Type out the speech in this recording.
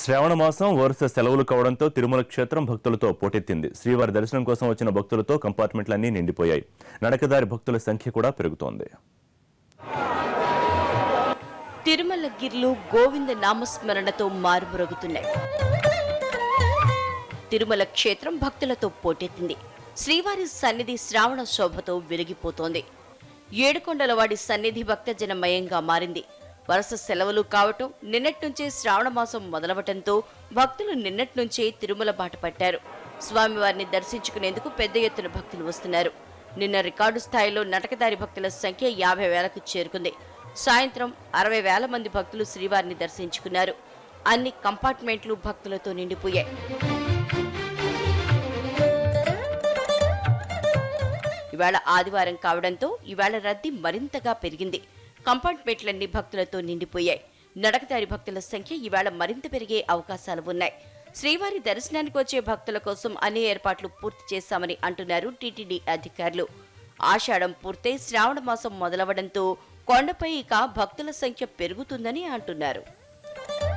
శ్రావణ మాసం వరుస సెలవులు కావడంతో తిరుమల క్షేత్రం భక్తులతో పోటెత్తింది శ్రీవారి దర్శనం కోసం వచ్చిన భక్తులతో కంపార్ట్మెంట్లన్నీ నిండిపోయాయి నడకదారి భక్తుల సంఖ్య కూడా పెరుగుతోంది తిరుమల గిర్లు గోవింద నామస్మరణతో మారుమ్రోగుతున్నాయి తిరుమల క్షేత్రం భక్తులతో పోటెత్తింది శ్రీవారి సన్నిధి శ్రావణ శోభతో వెలిగిపోతోంది ఏడుకొండలవాడి సన్నిధి భక్తజనమయంగా మారింది వరుస సెలవులు కావటం నిన్నటి నుంచే శ్రావణ మాసం మొదలవటంతో భక్తులు నిన్నటి నుంచే తిరుమల బాట పట్టారు స్వామివారిని దర్శించుకునేందుకు పెద్ద ఎత్తున భక్తులు వస్తున్నారు నిన్న రికార్డు స్థాయిలో నటకదారి భక్తుల సంఖ్య యాభై వేలకు చేరుకుంది సాయంత్రం అరవై వేల మంది భక్తులు శ్రీవారిని దర్శించుకున్నారు అన్ని కంపార్ట్మెంట్లు భక్తులతో నిండిపోయాయి ఇవాళ ఆదివారం కావడంతో ఇవాళ రద్దీ మరింతగా పెరిగింది కంపార్ట్మెంట్లన్నీ భక్తులతో నిండిపోయాయి నడకదారి భక్తుల సంఖ్య ఇవాళ మరింత పెరిగే అవకాశాలు ఉన్నాయి శ్రీవారి దర్శనానికి వచ్చే భక్తుల కోసం అన్ని ఏర్పాట్లు పూర్తి చేశామని అంటున్నారు టీటీడీ అధికారులు ఆషాఢం పూర్తయి శ్రావణ మాసం మొదలవడంతో కొండపై ఇక భక్తుల సంఖ్య పెరుగుతుందని అంటున్నారు